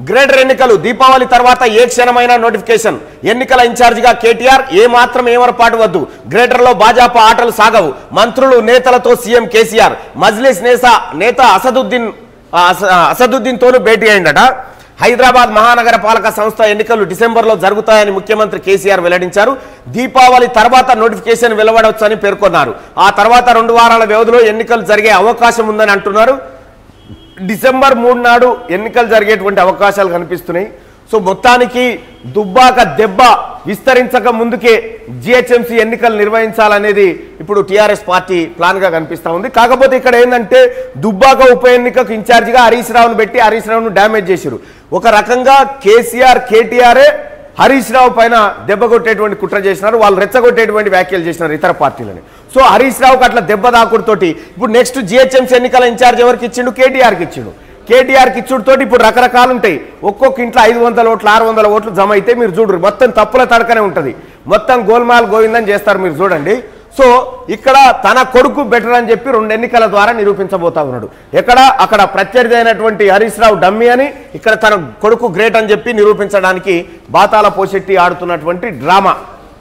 greater ఎన్నికలు దీపావళి తర్వాత ఏ క్షణమైన నోటిఫికేషన్ ఎన్నికల ఇన్ఛార్జిగా కేటీఆర్ ఏ మాత్రం ఏమరపాటు వద్దు గ్రేటర్ లో భాజపా ఆటలు సాగవు మంత్రులు నేతలతో సీఎం కేసీఆర్ మజ్లిస్ నేత నేత అసదుద్దీన్ ఆ, అస- అసదుద్దీన్ తోనూ భేటీ అయిందట హైదరాబాద్ మహానగర పాలక సంస్థ ఎన్నికలు డిసెంబర్లో జరుగుతాయని ముఖ్యమంత్రి కేసీఆర్ వెల్లడించారు దీపావళి తర్వాత నోటిఫికేషన్ వెలువడవచ్చని పేర్కొన్నారు ఆ తర్వాత రెండు వారాల వ్యవధిలో ఎన్నికలు జరిగే అవకాశం ఉందని అంటున్నారు డిసెంబర్ మూడు నాడు ఎన్నికలు జరిగేటువంటి అవకాశాలు కనిపిస్తున్నాయి సో మొత్తానికి దుబ్బాక దెబ్బ విస్తరించక ముందుకే జిహెచ్ఎంసీ ఎన్నికలు నిర్వహించాలనేది ఇప్పుడు టీఆర్ఎస్ పార్టీ ప్లాన్గా కనిపిస్తా ఉంది కాకపోతే ఇక్కడ ఏంటంటే దుబ్బాక ఉప ఎన్నికకు ఇన్ఛార్జిగా హరీష్ రావును పెట్టి హరీష్ రావును డ్యామేజ్ చేశారు ఒక రకంగా కేసీఆర్ కేటీఆర్ఏ హరీష్ రావు పైన దెబ్బ కొట్టేటువంటి కుట్ర చేసినారు వాళ్ళు రెచ్చగొట్టేటువంటి వ్యాఖ్యలు చేసినారు ఇతర పార్టీలని సో హరీష్ రావుకి అట్లా దెబ్బ దాకుడుతోటి ఇప్పుడు నెక్స్ట్ జిహెచ్ఎంసీ ఎన్నికల ఇన్ఛార్జ్ ఎవరికి ఇచ్చిండు కేటీఆర్కి ఇచ్చిండు కేటీఆర్కి ఇచ్చుడుతోటి ఇప్పుడు రకరకాలు ఉంటాయి ఒక్కొక్క ఇంట్లో ఐదు వందల ఓట్లు ఆరు వందల ఓట్లు జమ అయితే మీరు చూడరు మొత్తం తప్పుల తడకనే ఉంటుంది మొత్తం గోల్మాల్ గోవిందని చేస్తారు మీరు చూడండి సో ఇక్కడ తన కొడుకు బెటర్ అని చెప్పి రెండు ఎన్నికల ద్వారా నిరూపించబోతా ఉన్నాడు ఎక్కడ అక్కడ ప్రత్యర్థి అయినటువంటి హరీష్ రావు డమ్మి అని ఇక్కడ తన కొడుకు గ్రేట్ అని చెప్పి నిరూపించడానికి బాతాల పోషెట్టి ఆడుతున్నటువంటి డ్రామా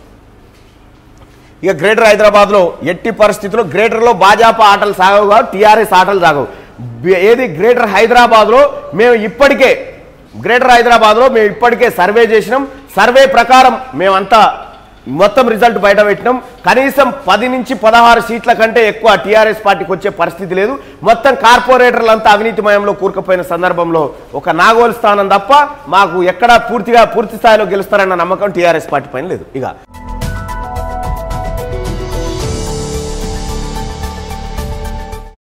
ఇక గ్రేటర్ హైదరాబాద్ లో ఎట్టి పరిస్థితుల్లో గ్రేటర్ లో భాజపా ఆటలు సాగవు కావు టీఆర్ఎస్ ఆటలు సాగవు బి- ఏది గ్రేటర్ హైదరాబాద్ లో మేము ఇప్పటికే గ్రేటర్ హైదరాబాద్ లో మేము ఇప్పటికే సర్వే చేసినాం సర్వే ప్రకారం మేమంతా మొత్తం రిజల్ట్ బయట పెట్టినాం కనీసం పది నుంచి పదహారు సీట్ల కంటే ఎక్కువ టీఆర్ఎస్ పార్టీకి వచ్చే పరిస్థితి లేదు మొత్తం కార్పొరేటర్లంతా అవినీతిమయంలో కూరుకుపోయిన సందర్భంలో ఒక నాగోల్ స్థానం తప్ప మాకు ఎక్కడా పూర్తిగా పూర్తి స్థాయిలో గెలుస్తారన్న నమ్మకం టీఆర్ఎస్ పార్టీ పైన లేదు ఇక